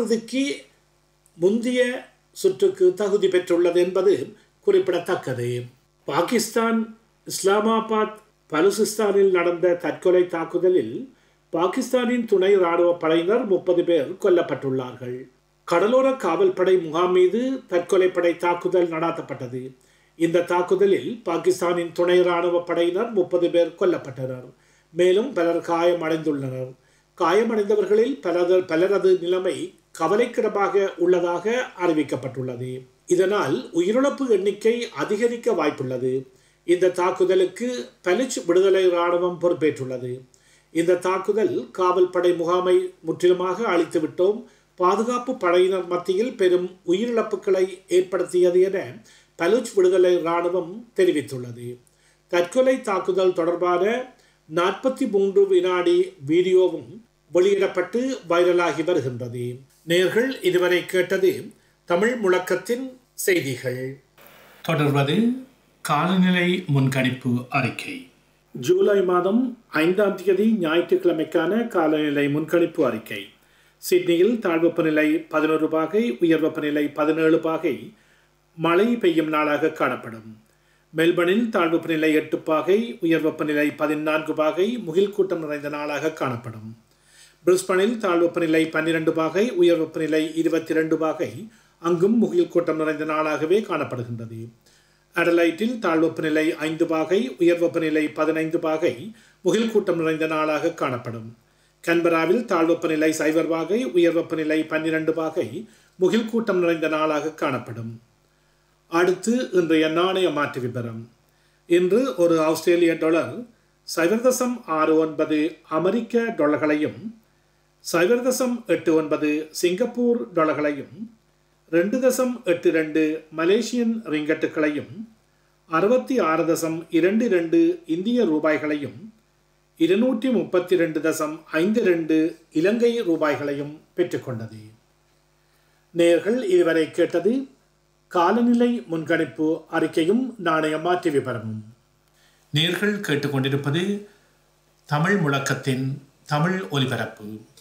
காலிறுதிக்கு முந்தைய சுற்றுக்கு தகுதி பெற்றுள்ளது என்பது குறிப்பிடத்தக்கது பாகிஸ்தான் இஸ்லாமாபாத் பலுசிஸ்தானில் நடந்த தற்கொலை தாக்குதலில் பாகிஸ்தானின் துணை ராணுவ படையினர் முப்பது பேர் கொல்லப்பட்டுள்ளார்கள் கடலோர காவல்படை முகாம் மீது தற்கொலை படை தாக்குதல் நடாத்தப்பட்டது இந்த தாக்குதலில் பாகிஸ்தானின் துணை ராணுவ படையினர் முப்பது பேர் கொல்லப்பட்டனர் மேலும் பலர் காயமடைந்துள்ளனர் காயமடைந்தவர்களில் பலர் பலரது நிலைமை கவலைக்கிடமாக உள்ளதாக அறிவிக்கப்பட்டுள்ளது இதனால் உயிரிழப்பு எண்ணிக்கை அதிகரிக்க வாய்ப்புள்ளது இந்த தாக்குதலுக்கு பலிச் விடுதலை இராணுவம் பொறுப்பேற்றுள்ளது இந்த தாக்குதல் காவல் படை முகாமை முற்றிலுமாக அழித்துவிட்டோம் பாதுகாப்பு படையினர் மத்தியில் பெரும் உயிரிழப்புகளை ஏற்படுத்தியது என பலுச் விடுதலை இராணுவம் தெரிவித்துள்ளது தற்கொலை தாக்குதல் தொடர்பான நாற்பத்தி மூன்று வினாடி வீடியோவும் வெளியிடப்பட்டு வைரலாகி வருகின்றது நேர்கள் இதுவரை கேட்டது தமிழ் முழக்கத்தின் செய்திகள் தொடர்வது காலநிலை முன்கணிப்பு அறிக்கை ஜூலை மாதம் ஐந்தாம் தேதி ஞாயிற்றுக்கிழமைக்கான காலநிலை முன்கணிப்பு அறிக்கை சிட்னியில் தாழ்வெப்பநிலை பதினோரு பாகை உயர் வெப்பநிலை பதினேழு பாகை மழை பெய்யும் நாளாக காணப்படும் மெல்பர்னில் தாழ்வெப்பநிலை எட்டு பாகை உயர் வெப்பநிலை பதினான்கு பாகை முகில் கூட்டம் நிறைந்த நாளாக காணப்படும் பிரிஸ்பனில் தாழ்வெப்பநிலை பன்னிரண்டு பாகை உயர் வெப்பநிலை இருபத்தி ரெண்டு பாகை அங்கும் முகில் கூட்டம் நிறைந்த நாளாகவே காணப்படுகின்றது அடலைட்டில் தாழ்வெப்பநிலை ஐந்து பாகை உயர் வெப்பநிலை பதினைந்து பாகை முகில் கூட்டம் நிறைந்த நாளாக காணப்படும் கன்பராவில் தாழ்வெப்பநிலை சைபர் பாகை உயர் வெப்பநிலை பன்னிரண்டு பாகை முகில் கூட்டம் நிறைந்த நாளாக காணப்படும் அடுத்து இன்றைய நாணய மாற்று விபரம் இன்று ஒரு ஆஸ்திரேலிய டாலர் சைபர் தசம் ஆறு ஒன்பது அமெரிக்க டாலர்களையும் சைபர் தசம் எட்டு ஒன்பது சிங்கப்பூர் டாலர்களையும் ரெண்டு தசம் எட்டு ரெண்டு மலேசியன் ரிங்கட்டுகளையும் அறுபத்தி ஆறு தசம் இரண்டு இரண்டு இந்திய ரூபாய்களையும் இருநூற்றி முப்பத்தி ரெண்டு தசம் ஐந்து ரெண்டு இலங்கை ரூபாய்களையும் பெற்றுக்கொண்டது நேர்கள் இதுவரை கேட்டது காலநிலை முன்கணிப்பு அறிக்கையும் நாணய மாற்று விபரமும் நேர்கள் கேட்டுக்கொண்டிருப்பது தமிழ் முழக்கத்தின் தமிழ் ஒலிபரப்பு